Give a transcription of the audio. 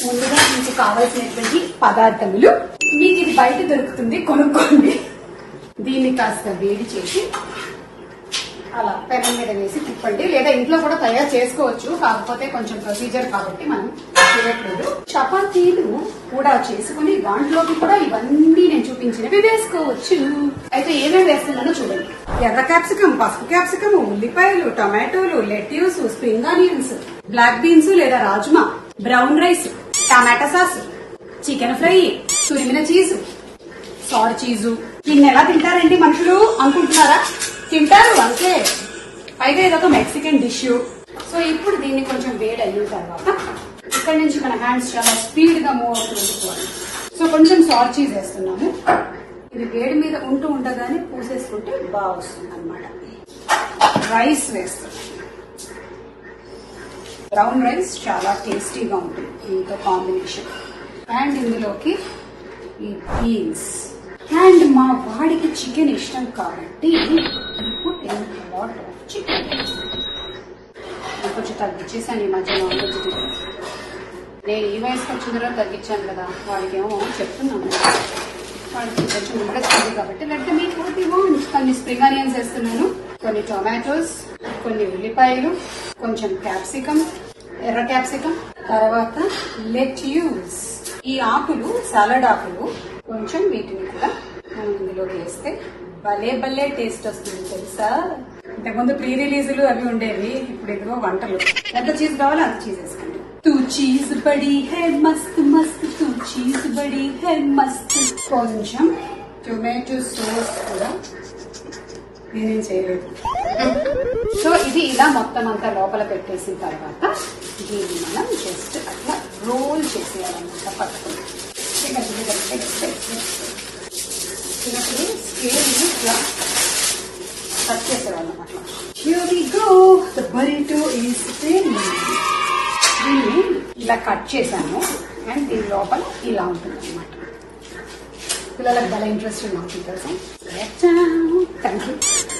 ముందుగా మీకు కావలసినటువంటి పదార్థములు మీకు ఇది బయట దొరుకుతుంది కొనుక్కోండి దీన్ని కాస్త వేడి చేసి అలా పెనం మీద వేసి తిప్పండి లేదా ఇంట్లో కూడా తయారు చేసుకోవచ్చు కాకపోతే కొంచెం ప్రొసీజర్ కాబట్టి మనం చేయట్లేదు చపాతీలు కూడా చేసుకుని దాంట్లోకి కూడా ఇవన్నీ నేను చూపించినవి వేసుకోవచ్చు అయితే ఏమేమి వేస్తున్నానో చూడండి ఎర్ర క్యాప్సికం పసుపు క్యాప్సికం ఉల్లిపాయలు టమాటోలు lettuce spring onions black beans లేదా rajma brown rice tomato sauce chicken fry తురిమిన చీజ్ సార్ చీజు దీన్ని ఎలా తింటారండి మనుషులు అనుకుంటున్నారా తింటారు అంతే పైగా ఇదొక మెక్సికన్ డిష్ సో ఇప్పుడు దీన్ని కొంచెం వేడి అయిన తర్వాత ఇక్కడ నుంచి మన హ్యాండ్స్ చాలా స్పీడ్ గా మూవ్ అవుతుంది సో కొంచెం సార్ చీజ్ వేస్తున్నాము ఇది వేడి మీద ఉంటూ ఉండగానే పూసేసుకుంటే బాగా వస్తుంది అనమాట రైస్ వేస్తాం బ్రౌన్ రైస్ చాలా టేస్టీగా ఉంటుంది దీంతో కాంబినేషన్ అండ్ ఇందులోకి ఈ బీన్స్ అండ్ మా వాడికి చికెన్ ఇష్టం కాబట్టి లాట్ ఆఫ్ చికెన్ కొంచెం తగ్గించేసాను ఈ మధ్య నాన్ వెజ్ తినడం. నేను ఈ వయసుకి వచ్చిన తర్వాత తగ్గించాను కదా వాడికేమో చెప్తున్నాను వాడికి కొంచెం ఇంట్రెస్ట్ ఉంది కాబట్టి లెట్ మీ ఫుడ్ కొన్ని స్ప్రింగ్ ఆనియన్స్ వేస్తున్నాను కొన్ని టొమాటోస్ కొన్ని ఉల్లిపాయలు కొంచెం క్యాప్సికం ఎర్ర క్యాప్సికం తర్వాత లెట్యూస్ ఈ ఆకులు సాలడ్ ఆకులు కొంచెం వీటిని కూడా మనం ఇందులోకి వేస్తే భలే భలే టేస్ట్ వస్తుంది తెలుసా ఇంతకుముందు ప్రీ రిలీజులు అవి ఉండేవి ఇప్పుడు ఇదిగో వంటలు ఎంత చీజ్ కావాలో అంత చీజ్ వేసుకోండి తూ చీజ్ బడి హే మస్త్ మస్త్ తూ చీజ్ బడి హే మస్త్ కొంచెం టొమాటో సాస్ కూడా నేనేం చేయలేదు సో ఇది ఇలా మొత్తం అంతా లోపల పెట్టేసిన తర్వాత దీన్ని మనం జస్ట్ అట్లా రోల్ చేసేయాలన్నమాట పట్టుకుని చిన్నప్పుడు స్కేల్ ఇట్లా కట్ చేసేవాళ్ళం అట్లా Here we go. The burrito is ready. దీన్ని ఇలా కట్ చేశాను అండ్ దీని లోపల ఇలా ఉంటుంది అనమాట పిల్లలకు భలే ఇంట్రెస్ట్ ఉంటుంది తెలుసా థ్యాంక్ యూ